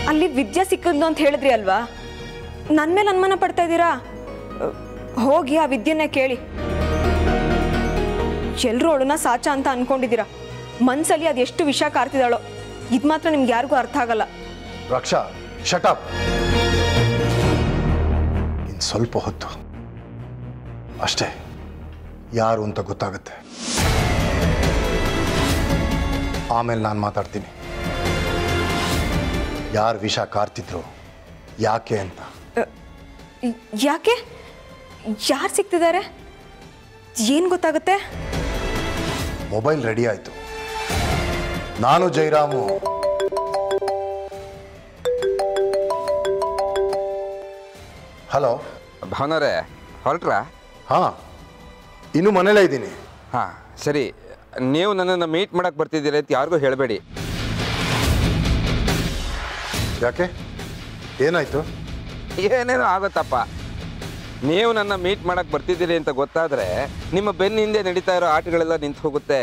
ಅಲ್ಲಿ ವಿದ್ಯೆ ಸಿಕ್ಕದ್ದು ಅಂತ ಹೇಳಿದ್ರಿ ಅಲ್ವಾ ನನ್ನ ಮೇಲೆ ಅನುಮಾನ ಪಡ್ತಾ ಇದ್ದೀರಾ ಅ, ಹೋಗಿ ಆ ವಿದ್ಯೆನ ಕೇಳಿ ಎಲ್ಲರೂ ಅವಳನ್ನ ಸಾಚ ಅಂತ ಅನ್ಕೊಂಡಿದ್ದೀರಾ ಮನ್ಸಲ್ಲಿ ಅದು ಎಷ್ಟು ವಿಷ ಕಾರ್ತಿದ್ದಾಳೋ ಇದು ಮಾತ್ರ ನಿಮ್ಗೆ ಯಾರಿಗೂ ಅರ್ಥ ಆಗಲ್ಲ ರಕ್ಷಾ ಶಟಪ್ ಇನ್ನು ಸ್ವಲ್ಪ ಹೊತ್ತು ಅಷ್ಟೇ ಯಾರು ಅಂತ ಗೊತ್ತಾಗುತ್ತೆ ಆಮೇಲೆ ನಾನು ಮಾತಾಡ್ತೀನಿ ಯಾರು ವಿಷ ಕಾರ್ತಿದ್ರು ಯಾಕೆ ಅಂತ ಯ- ಯಾಕೆ ಯಾರು ಸಿಗ್ತಿದ್ದಾರೆ ಏನು ಗೊತ್ತಾಗುತ್ತೆ ಮೊಬೈಲ್ ರೆಡಿ ಆಯಿತು ನಾನು ಜೈರಾಮು ಹಲೋ ಭಾವನವ್ರೆ ಹೊರಟ್ರಾ ಹಾಂ ಇನ್ನು ಮನೇಲೇ ಇದ್ದೀನಿ ಹಾಂ ಸರಿ ನೀವು ನನ್ನನ್ನು ಮೀಟ್ ಮಾಡಕ್ಕೆ ಬರ್ತಿದ್ದೀರಿ ಅಂತ ಯಾರಿಗೂ ಹೇಳಬೇಡಿ ಯಾಕೆ ಏನಾಯ್ತು ಏನೇನೋ ಆಗುತ್ತಪ್ಪ ನೀವು ನನ್ನ ಮೀಟ್ ಮಾಡಕ್ಕೆ ಬರ್ತಿದ್ದೀರಿ ಅಂತ ಗೊತ್ತಾದರೆ ನಿಮ್ಮ ಬೆನ್ನ ಹಿಂದೆ ನಡೀತಾ ಇರೋ ಆಟಗಳೆಲ್ಲ ನಿಂತು ಹೋಗುತ್ತೆ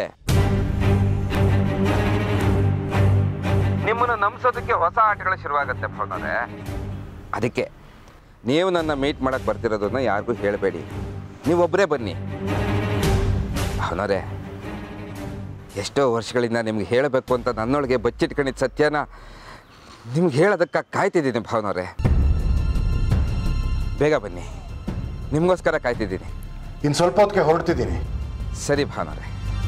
ನಿಮ್ಮನ್ನು ನಂಬಿಸೋದಕ್ಕೆ ಹೊಸ ಆಟಗಳು ಶುರುವಾಗುತ್ತೆ ಭಾವನವ್ರೆ ಅದಕ್ಕೆ ನೀವು ನನ್ನ ಮೀಟ್ ಮಾಡಕ್ಕೆ ಬರ್ತಿರೋದನ್ನ ಯಾರಿಗೂ ಹೇಳಬೇಡಿ ನೀವೊಬ್ಬರೇ ಬನ್ನಿ ಭಾವನವ್ರೆ ಎಷ್ಟೋ ವರ್ಷಗಳಿಂದ ನಿಮ್ಗೆ ಹೇಳಬೇಕು ಅಂತ ನನ್ನೊಳಗೆ ಬಚ್ಚಿಟ್ಕೊಂಡಿದ್ದ ಸತ್ಯನ ನಿಮ್ಗೆ ಹೇಳೋದಕ್ಕೆ ಕಾಯ್ತಿದ್ದೀನಿ ಭಾವನವ್ರೆ ಬೇಗ ಬನ್ನಿ ನಿಮಗೋಸ್ಕರ ಕಾಯ್ತಿದ್ದೀನಿ ಇನ್ನು ಸ್ವಲ್ಪ ಹೊತ್ತಿಗೆ ಹೊರಡ್ತಿದ್ದೀನಿ ಸರಿ ಭಾವನವ್ರೆ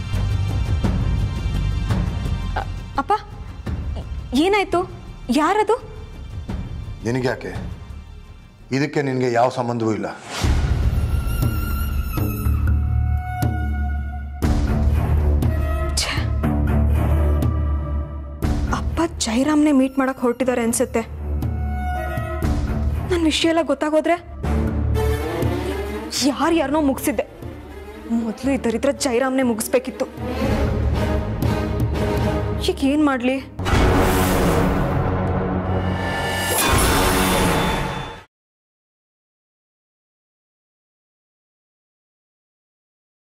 ಅಪ್ಪ ಏನಾಯ್ತು ಯಾರದು ನಿನಗ್ಯಾಕೆ ಇದಕ್ಕೆ ನಿನಗೆ ಯಾವ ಸಂಬಂಧವೂ ಇಲ್ಲ ಅಪ್ಪ ಜೈರಾಮ್ನೆ ಮೀಟ್ ಮಾಡಕ್ ಹೊರಟಿದ್ದಾರೆ ಅನ್ಸುತ್ತೆ ನನ್ನ ವಿಷಯ ಎಲ್ಲ ಗೊತ್ತಾಗೋದ್ರೆ ಯಾರು ಯಾರನ್ನೋ ಮುಗಿಸಿದ್ದೆ ಮೊದಲು ಈ ದರಿದ್ರ ಜೈರಾಮ್ನೆ ಮುಗಿಸ್ಬೇಕಿತ್ತು ಈಗ ಏನು ಮಾಡಲಿ